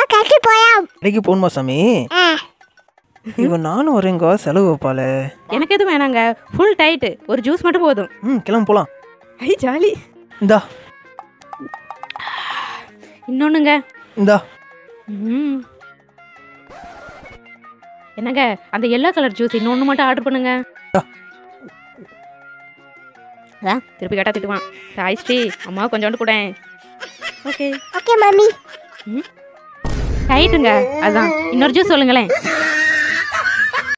கட்டி போயா கடைக்கு போகணுமா சாமி ஆ இவன் நானும் வரேங்க செலவு வைப்பாளே எனக்கு எதுவும் வேணாங்க ஃபுல் டைட்டு ஒரு ஜூஸ் மட்டும் போதும் ம் கிளம்பு போகலாம் ஐ ஜாலி இந்தா இன்னொன்றுங்க இந்தா ம் என்னங்க அந்த எல்லோ கலர் ஜூஸ் இன்னொன்று மட்டும் ஆர்டர் பண்ணுங்க அதான் திருப்பி கேட்டா திட்டுவான் சாய் ஸ்ரீ அம்மா கொஞ்சோண்டு கூட ஓகே ஓகே மம்மி டைட்டுங்க அதான் இன்னொரு ஜூஸ் சொல்லுங்களேன்